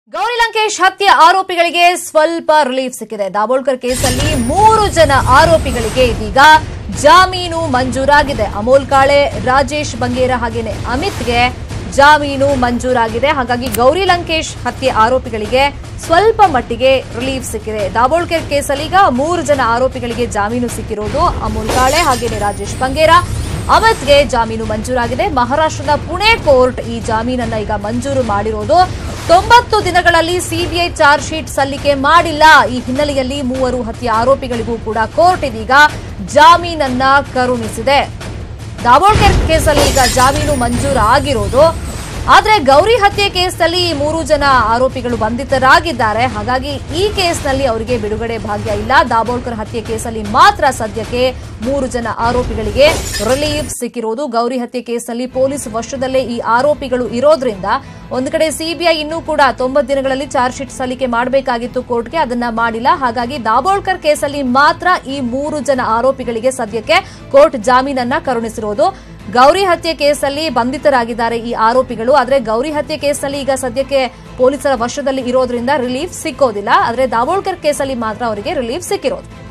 ಗೌರಿ ಲಂಕೇಶ್ ಹತ್ಯೆ ಆರೋಪಿಗಳಿಗೆ ಸ್ವಲ್ಪ ರಿಲೀಫ್ ಸಿಕ್ಕಿದೆ ದಾಬೋಳ್ಕರ್ ಕೇಸಲ್ಲಿ ಮೂರು ಜನ ಆರೋಪಿಗಳಿಗೆ ಇದೀಗ ಜಾಮೀನು ಮಂಜೂರಾಗಿದೆ ಅಮೋಲ್ ಕಾಳೆ ರಾಜೇಶ್ ಬಂಗೇರ ಹಾಗೇನೆ ಅಮಿತ್ಗೆ ಜಾಮೀನು ಮಂಜೂರಾಗಿದೆ ಹಾಗಾಗಿ ಗೌರಿ ಲಂಕೇಶ್ ಹತ್ಯೆ ಆರೋಪಿಗಳಿಗೆ ಸ್ವಲ್ಪ ಮಟ್ಟಿಗೆ ರಿಲೀಫ್ ಸಿಕ್ಕಿದೆ ದಾಬೋಳ್ಕರ್ ಕೇಸಲ್ಲಿ ಈಗ ಮೂರು ಜನ ಆರೋಪಿಗಳಿಗೆ ಜಾಮೀನು ಸಿಕ್ಕಿರೋದು ಅಮೋಲ್ ಕಾಳೆ ಹಾಗೇನೆ ರಾಜೇಶ್ ಬಂಗೇರ ಅಮಿತ್ಗೆ ಜಾಮೀನು ಮಂಜೂರಾಗಿದೆ ಮಹಾರಾಷ್ಟ್ರದ ಪುಣೆ ಕೋರ್ಟ್ ಈ ಜಾಮೀನನ್ನ ಈಗ ಮಂಜೂರು ಮಾಡಿರೋದು ತೊಂಬತ್ತು ದಿನಗಳಲ್ಲಿ ಸಿಬಿಐ ಚಾರ್ಜ್ ಶೀಟ್ ಸಲ್ಲಿಕೆ ಮಾಡಿಲ್ಲ ಈ ಹಿನ್ನೆಲೆಯಲ್ಲಿ ಮೂವರು ಹತ್ಯೆ ಆರೋಪಿಗಳಿಗೂ ಕೂಡ ಕೋರ್ಟ್ ಇದೀಗ ಜಾಮೀನನ್ನ ಕರುಣಿಸಿದೆ ದಾಬೋಳ್ಕರ್ ಕೇಸಲ್ಲಿ ಈಗ ಜಾಮೀನು ಮಂಜೂರು ಆಗಿರೋದು ಆದ್ರೆ ಗೌರಿ ಹತ್ಯೆ ಕೇಸ್ನಲ್ಲಿ ಈ ಮೂರು ಜನ ಆರೋಪಿಗಳು ಬಂಧಿತರಾಗಿದ್ದಾರೆ ಹಾಗಾಗಿ ಈ ಕೇಸ್ನಲ್ಲಿ ಅವರಿಗೆ ಬಿಡುಗಡೆ ಭಾಗ್ಯ ಇಲ್ಲ ದಾಬೋಳ್ಕರ್ ಹತ್ಯೆ ಕೇಸಲ್ಲಿ ಮಾತ್ರ ಸದ್ಯಕ್ಕೆ ಮೂರು ಜನ ಆರೋಪಿಗಳಿಗೆ ರಿಲೀಫ್ ಸಿಕ್ಕಿರೋದು ಗೌರಿ ಹತ್ಯೆ ಕೇಸ್ನಲ್ಲಿ ಪೊಲೀಸ್ ವಶದಲ್ಲೇ ಈ ಆರೋಪಿಗಳು ಇರೋದ್ರಿಂದ ಒಂದು ಕಡೆ ಸಿಬಿಐ ಇನ್ನೂ ಕೂಡ ತೊಂಬತ್ತು ದಿನಗಳಲ್ಲಿ ಚಾರ್ಜ್ ಶೀಟ್ ಸಲ್ಲಿಕೆ ಮಾಡಬೇಕಾಗಿತ್ತು ಕೋರ್ಟ್ಗೆ ಅದನ್ನ ಮಾಡಿಲ್ಲ ಹಾಗಾಗಿ ದಾಬೋಳ್ಕರ್ ಕೇಸಲ್ಲಿ ಮಾತ್ರ ಈ ಮೂರು ಜನ ಆರೋಪಿಗಳಿಗೆ ಸದ್ಯಕ್ಕೆ ಕೋರ್ಟ್ ಜಾಮೀನನ್ನ ಕರುಣಿಸಿರೋದು ಗೌರಿ ಹತ್ಯೆ ಕೇಸಲ್ಲಿ ಬಂಧಿತರಾಗಿದ್ದಾರೆ ಈ ಆರೋಪಿಗಳು ಆದ್ರೆ ಗೌರಿ ಹತ್ಯೆ ಕೇಸಲ್ಲಿ ಈಗ ಸದ್ಯಕ್ಕೆ ಪೊಲೀಸರ ವಶದಲ್ಲಿ ಇರೋದ್ರಿಂದ ರಿಲೀಫ್ ಸಿಕ್ಕೋದಿಲ್ಲ ಆದ್ರೆ ದಾಬೋಳ್ಕರ್ ಕೇಸಲ್ಲಿ ಮಾತ್ರ ಅವರಿಗೆ ರಿಲೀಫ್ ಸಿಕ್ಕಿರೋದು